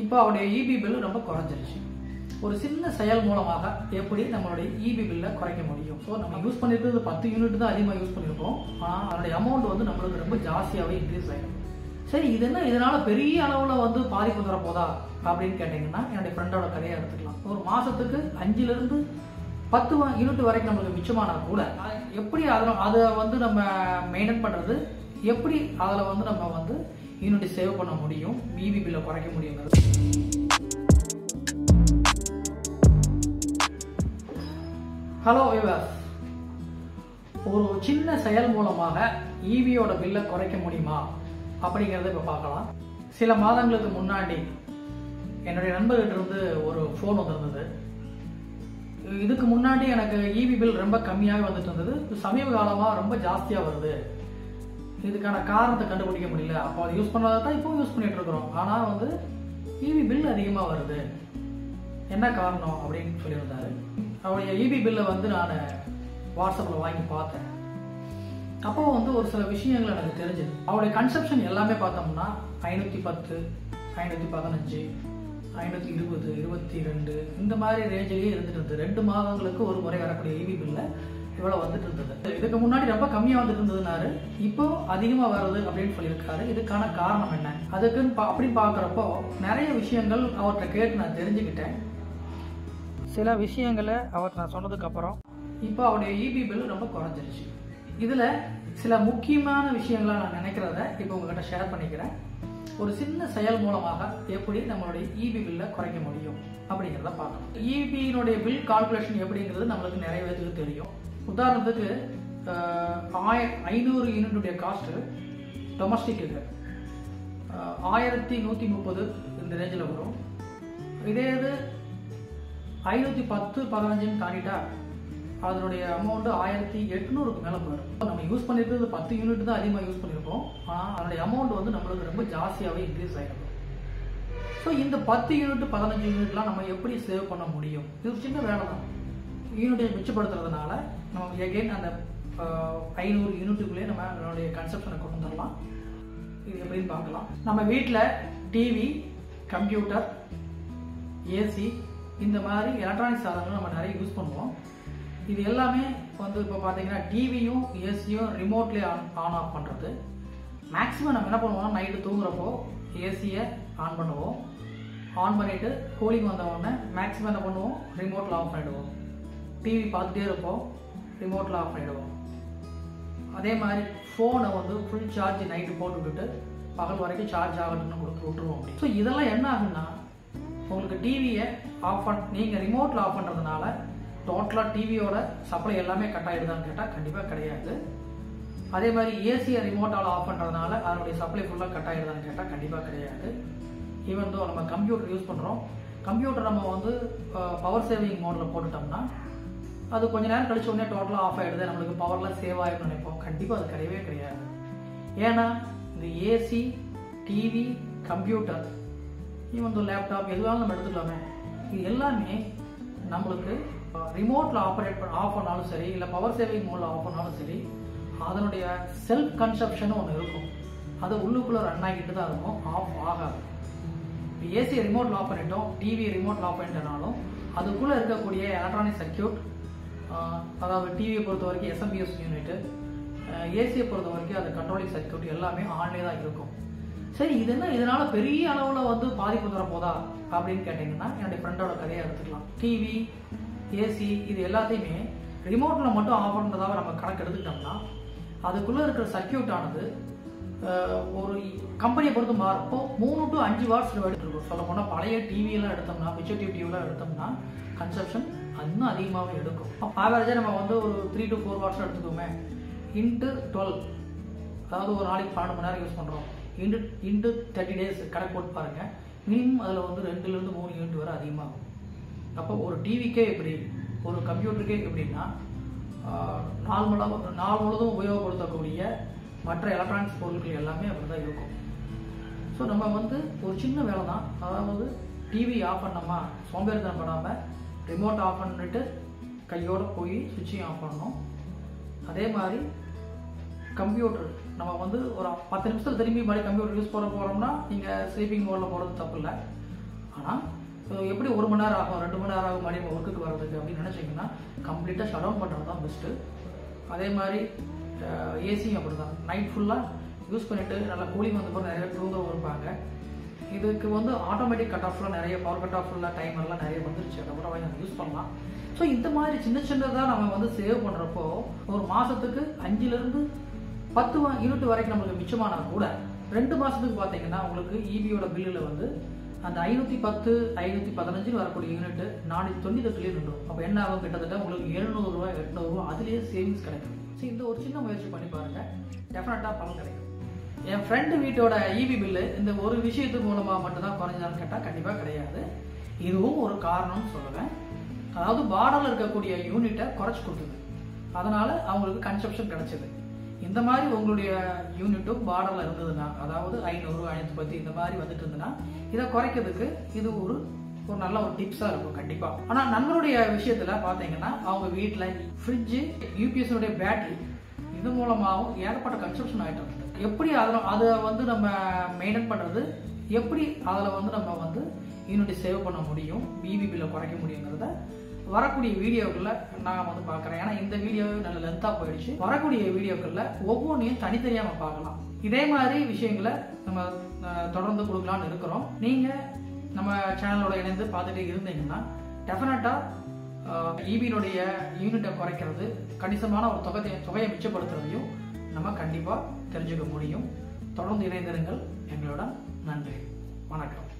இப்போ அவருடைய EB bill ரொம்ப குறைஞ்சிருச்சு ஒரு சின்ன செயல் மூலமாக எப்படி நம்மளுடைய இபி பில்லை குறைக்க முடியும் ஸோ நம்ம யூஸ் பண்ணிருக்கிறது பத்து யூனிட் தான் அதிகமாக யூஸ் பண்ணியிருக்கோம் ஆனால் அதனுடைய அமௌண்ட் வந்து நம்மளுக்கு ரொம்ப ஜாஸ்தியாகவே இன்க்ரீஸ் ஆகிடும் சரி இது என்ன இதனால பெரிய அளவில் வந்து பாதிப்பு தரப்போதா அப்படின்னு கேட்டிங்கன்னா என்னுடைய ஃப்ரெண்டோட கதையை எடுத்துக்கலாம் ஒரு மாதத்துக்கு அஞ்சுலேருந்து பத்து யூனிட் வரைக்கும் நம்மளுக்கு மிச்சமானா கூட அது எப்படி அதில் அதை வந்து நம்ம மெயின்டைன் பண்ணுறது எப்படி அதில் வந்து நம்ம வந்து யூனிட் சேவ் பண்ண முடியும் பிபி பில்லை குறைக்க முடியுங்கிறது ஹலோ விவாஸ் ஒரு சின்ன செயல் மூலமாக ஈவியோட பில்லை குறைக்க முடியுமா அப்படிங்கிறத இப்போ பார்க்கலாம் சில மாதங்களுக்கு முன்னாடி என்னுடைய நண்பர்கிட்ட இருந்து ஒரு ஃபோன் வந்திருந்தது இதுக்கு முன்னாடி எனக்கு இபி பில் ரொம்ப கம்மியாகவே வந்துட்டு இருந்தது சமீப காலமாக ரொம்ப ஜாஸ்தியாக வருது இதுக்கான காரணத்தை கண்டுபிடிக்க முடியல அப்போ அதை யூஸ் பண்ணாத தான் இப்போ யூஸ் பண்ணிட்டு இருக்கிறோம் ஆனால் வந்து இபி பில் அதிகமாக வருது என்ன காரணம் அப்படின்னு சொல்லியிருந்தாரு அவருடைய இபி பில்லை வந்து நான் வாட்ஸ்அப்பில் வாங்கி பார்த்தேன் அப்போ வந்து ஒரு சில விஷயங்கள் எனக்கு தெரிஞ்சது அவருடைய கன்செப்ஷன் எல்லாமே பார்த்தோம்னா ஐநூற்றி பத்து ஐநூற்றி பதினஞ்சு ஐநூற்றி இருபது இருபத்தி ரெண்டு இந்த மாதிரி ரேஞ்சிலேயே இருந்துட்டு இருந்தது ரெண்டு மாதங்களுக்கு ஒரு முறை வரக்கூடிய இபி பில்ல இவ்வளோ வந்துட்டு இருந்தது இதுக்கு முன்னாடி ரொம்ப கம்மியாக வந்துட்டு இருந்ததுனாரு இப்போ அதிகமாக வருது அப்படின்னு சொல்லியிருக்காரு இதுக்கான காரணம் என்ன அதுக்குன்னு பா அப்படின்னு பார்க்குறப்போ நிறைய விஷயங்கள் அவர்கிட்ட கேட்டு நான் தெரிஞ்சுக்கிட்டேன் சில விஷயங்களை அவர் நான் சொன்னதுக்கு அப்புறம் இப்போ அவருடைய இபி பில் ரொம்ப குறைஞ்சிருச்சு இதில் சில முக்கியமான விஷயங்களை நான் நினைக்கிறத இப்போ உங்ககிட்ட ஷேர் பண்ணிக்கிறேன் ஒரு சின்ன செயல் மூலமாக எப்படி நம்மளுடைய இபி பில்லை குறைக்க முடியும் அப்படிங்கிறத பார்க்கணும் இபியினுடைய பில் கால்குலேஷன் எப்படிங்கிறது நம்மளுக்கு நிறைய பேருக்கு தெரியும் உதாரணத்துக்கு ஆய ஐநூறு யூனிட்டுடைய காஸ்ட்டு டொமஸ்டிக் இது ஆயிரத்தி நூற்றி முப்பது இந்த ரேஞ்சில் வரும் இதே இது ஐநூற்றி பத்து பதினஞ்சுன்னு தாண்டிட்டா அதனுடைய அமௌண்ட் ஆயிரத்தி எட்நூறுக்கு மேலே போயிடும் நம்ம யூஸ் பண்ணிருக்கிறது பத்து யூனிட் தான் அதிகமாக யூஸ் பண்ணியிருக்கோம் ஆனால் அதனுடைய அமௌண்ட் வந்து நம்மளுக்கு ரொம்ப ஜாஸ்தியாகவே இன்க்ரீஸ் ஆகிடும் ஸோ இந்த பத்து யூனிட் பதினஞ்சு யூனிட்லாம் நம்ம எப்படி சேவ் பண்ண முடியும் இது ஒரு சின்ன வேலை தான் யூனிட்டை மிச்சப்படுத்துறதுனால நம்ம எகெயின் அந்த ஐநூறு யூனிட்டுக்குள்ளேயே நம்ம அதனுடைய கன்செப்ஷனை கொண்டு வந்துடலாம் இது எப்படின்னு பார்க்கலாம் நம்ம வீட்டில் டிவி கம்ப்யூட்டர் ஏசி இந்த மாதிரி எலக்ட்ரானிக் சாதனங்கள் நம்ம நிறைய யூஸ் பண்ணுவோம் இது எல்லாமே வந்து இப்போ பார்த்தீங்கன்னா டிவியும் ஏசியும் ரிமோட்லேயே ஆன் ஆன் ஆஃப் பண்ணுறது மேக்ஸிமம் நம்ம என்ன பண்ணுவோம் நைட்டு தூங்குறப்போ ஏசியை ஆன் பண்ணுவோம் ஆன் பண்ணிவிட்டு கூலிங் வந்த உடனே மேக்ஸிமம் என்ன பண்ணுவோம் ரிமோட்டில் ஆஃப் பண்ணிவிடுவோம் டிவி பார்த்துட்டே இருப்போம் ரிமோட்டில் ஆஃப் பண்ணிவிடுவோம் அதே மாதிரி ஃபோனை வந்து ஃபுல் சார்ஜ் நைட்டு போட்டு விட்டுட்டு பகல் வரைக்கும் சார்ஜ் ஆகட்டும்னு கொடுத்து விட்டுருவோம் அப்படி ஸோ இதெல்லாம் என்ன ஆகுன்னா உங்களுக்கு டிவியை ஆஃப் பண் நீங்கள் ரிமோட்டில் ஆஃப் பண்ணுறதுனால டோட்டலாக டிவியோட சப்ளை எல்லாமே கட் ஆகிடுதான்னு கேட்டால் கண்டிப்பாக கிடையாது அதே மாதிரி ஏசியை ரிமோட்டால் ஆஃப் பண்ணுறதுனால அதனுடைய சப்ளை ஃபுல்லாக கட் ஆகிடுதான்னு கேட்டால் கண்டிப்பாக கிடையாது ஈவன் தோ நம்ம கம்ப்யூட்டர் யூஸ் பண்ணுறோம் கம்ப்யூட்டர் நம்ம வந்து பவர் சேவிங் மோடில் போட்டுட்டோம்னா அது கொஞ்ச நேரம் கழிச்ச உடனே டோட்டலாக ஆஃப் ஆகிடுது நம்மளுக்கு பவர்லாம் சேவ் ஆகிடும் நினைப்போம் கண்டிப்பாக அது கிடையவே கிடையாது ஏன்னா இந்த AC TV computer even though laptop எதுவாலும் நம்ம எடுத்துக்கலாமே இது எல்லாமே நம்மளுக்கு ரிமோட்டில் ஆப்ரேட் பண்ண ஆஃப் பண்ணாலும் சரி இல்லை பவர் சேவிங் மோடில் ஆஃப் பண்ணாலும் சரி அதனுடைய செல்ஃப் கன்சப்ஷன் ஒன்று இருக்கும் அது உள்ளுக்குள்ளே ரன் ஆகிட்டு தான் இருக்கும் ஆஃப் ஆகாது இப்போ ஏசியை ரிமோட்டில் ஆஃப் பண்ணிட்டோம் டிவி ரிமோட்டில் ஆஃப் பண்ணிட்டனாலும் அதுக்குள்ளே இருக்கக்கூடிய எலக்ட்ரானிக் சர்க்கியூட் அதாவது டிவியை பொறுத்த வரைக்கும் எஸ்எம்பிஎஸ் யூனிட்டு ஏசியை பொறுத்த வரைக்கும் அது கண்ட்ரோலிங் சர்க்கியூட் எல்லாமே ஆன்லேயே தான் இருக்கும் சரி இது என்ன இதனால பெரிய அளவில் வந்து பாதிப்பு தரப்போதா அப்படின்னு கேட்டிங்கன்னா என்னுடைய ஃப்ரெண்டோட கதையை எடுத்துக்கலாம் டிவி ஏசி இது எல்லாத்தையுமே ரிமோட்டில் மட்டும் ஆஃப் பண்ணுறதாக நம்ம கணக்கு எடுத்துக்கிட்டோம்னா அதுக்குள்ளே இருக்கிற சர்க்கியூட் ஆனது ஒரு கம்பெனியை பொறுத்து மாறப்போ மூணு டு அஞ்சு வாட்ஸ் எடுத்துருக்கோம் சொல்ல போனால் பழைய டிவியெல்லாம் எடுத்தோம்னா பிக்சர் டிவிலாம் எடுத்தோம்னா கன்சப்ஷன் இன்னும் அதிகமாகவே எடுக்கும் ஆவரேஜாக நம்ம வந்து ஒரு த்ரீ டு ஃபோர் வாட்ஸ் எடுத்துக்கோமே இன்ட்டு டுவெல் அதாவது ஒரு நாளைக்கு பன்னெண்டு மணி நேரம் யூஸ் பண்ணுறோம் இன்ட்டு இன்ட்டு தேர்ட்டி டேஸ் கணக்கு போட்டு பாருங்கள் மினிமம் அதில் வந்து ரெண்டுலேருந்து மூணு யூனிட் வரை அதிகமாகும் அப்போ ஒரு டிவிக்கே எப்படி ஒரு கம்ப்யூட்டருக்கே எப்படின்னா நார்மலாக நாள் முழுதும் உபயோகப்படுத்தக்கூடிய மற்ற எலக்ட்ரானிக்ஸ் பொருட்கள் எல்லாமே அப்படி தான் இருக்கும் ஸோ நம்ம வந்து ஒரு சின்ன வேலை தான் அதாவது டிவி ஆஃப் பண்ணோமா சோம்பேறித்தனம் படாமல் ரிமோட் ஆஃப் பண்ணிட்டு கையோடு போய் சுவிட்சையும் ஆஃப் பண்ணணும் அதே மாதிரி கம்ப்யூட்டர் நம்ம வந்து ஒரு பத்து நிமிஷத்தில் திரும்பி மறுபடியும் கம்ப்யூட்டர் யூஸ் பண்ண போகிறோம்னா நீங்கள் ஸ்லீப்பிங் மோடில் போகிறது தப்பு இல்லை ஆனால் எப்படி ஒரு மணி நேரம் ஆகும் ரெண்டு மணி நேரம் ஆகும் மறுபடியும் ஒர்க்குக்கு வர்றதுக்கு அப்படின்னு நினச்சிங்கன்னா கம்ப்ளீட்டாக ஷட் டவுன் பண்ணுறது தான் பெஸ்ட்டு அதே மாதிரி ஏசியும் அப்படி தான் நைட் ஃபுல்லாக யூஸ் பண்ணிவிட்டு நல்லா கூலிங் வந்த பிறகு நிறைய பேர் தூங்குறவங்க இருப்பாங்க இதுக்கு வந்து ஆட்டோமேட்டிக் கட் ஆஃப்லாம் நிறைய பவர் கட் ஆஃப்லாம் டைமர்லாம் நிறைய வந்துருச்சு அதை கூட வாங்கி நம்ம யூஸ் பண்ணலாம் ஸோ இந்த மாதிரி சின்ன சின்னதாக நம்ம வந்து சேவ் பண்ணுறப்போ ஒரு மாதத்துக்கு அஞ்சுலேருந்து பத்து யூனிட் வரைக்கும் நம்மளுக்கு மிச்சமானா கூட ரெண்டு மாதத்துக்கு பார்த்தீங்கன்னா உங்களுக்கு இபியோட பில்லில் வந்து அந்த ஐநூற்றி பத்து ஐநூற்றி பதினஞ்சுன்னு வரக்கூடிய யூனிட் நானூற்றி தொண்ணூத்தெட்டுலேயே நின்றும் அப்போ என்ன ஆகும் கிட்டத்தட்ட உங்களுக்கு எழுநூறுரூவா எட்நூறுரூவா அதுலேயே சேவிங்ஸ் கிடைக்கும் ஸோ இந்த ஒரு சின்ன முயற்சி பண்ணி பாருங்கள் டெஃபினட்டாக பலன் கிடைக்கும் என் ஃப்ரெண்டு வீட்டோட இபி பில்லு இந்த ஒரு விஷயத்து மூலமாக மட்டும்தான் குறைஞ்சதான்னு கேட்டால் கண்டிப்பாக கிடையாது இதுவும் ஒரு காரணம்னு சொல்லுவேன் அதாவது பார்டரில் இருக்கக்கூடிய யூனிட்டை குறைச்சி கொடுத்தது அதனால அவங்களுக்கு கன்செப்ஷன் கிடைச்சது இந்த மாதிரி உங்களுடைய யூனிட்டும் பார்டரில் இருந்ததுன்னா அதாவது ஐநூறு ஐநூற்றி பத்து இந்த மாதிரி வந்துட்டு இருந்ததுன்னா இதை குறைக்கிறதுக்கு இது ஒரு ஒரு நல்ல ஒரு டிப்ஸாக இருக்கும் கண்டிப்பாக ஆனால் நம்மளுடைய விஷயத்தில் பார்த்தீங்கன்னா அவங்க வீட்டில் ஃப்ரிட்ஜு யூபிஎஸ்னுடைய பேட்டரி இது மூலமாகவும் ஏகப்பட்ட கன்சப்ஷன் ஆகிட்டு இருக்குது எப்படி அதில் அதை வந்து நம்ம மெயின்டைன் பண்ணுறது எப்படி அதில் வந்து நம்ம வந்து யூனிட் சேவ் பண்ண முடியும் பிபி பில்லை குறைக்க முடியுங்கிறத வரக்கூடிய வீடியோக்களில் நான் வந்து பார்க்குறேன் ஏன்னா இந்த வீடியோ நல்ல லென்த்தாக போயிடுச்சு வரக்கூடிய வீடியோக்களில் ஒவ்வொன்றையும் தனித்தனியாக நம்ம பார்க்கலாம் இதே மாதிரி விஷயங்களை நம்ம அஹ், தொடர்ந்து கொடுக்கலான்னு இருக்கிறோம் நீங்கள் நம்ம சேனலோட இணைந்து பார்த்துட்டு இருந்தீங்கன்னா டெஃபினட்டாக ஈபியினுடைய யூனிட்டை குறைக்கிறது கணிசமான ஒரு தொகை தொகையை மிச்சப்படுத்துறதையும் நம்ம கண்டிப்பாக தெரிஞ்சுக்க முடியும் தொடர்ந்து இணைந்திருங்கள் எங்களோட நன்றி வணக்கம்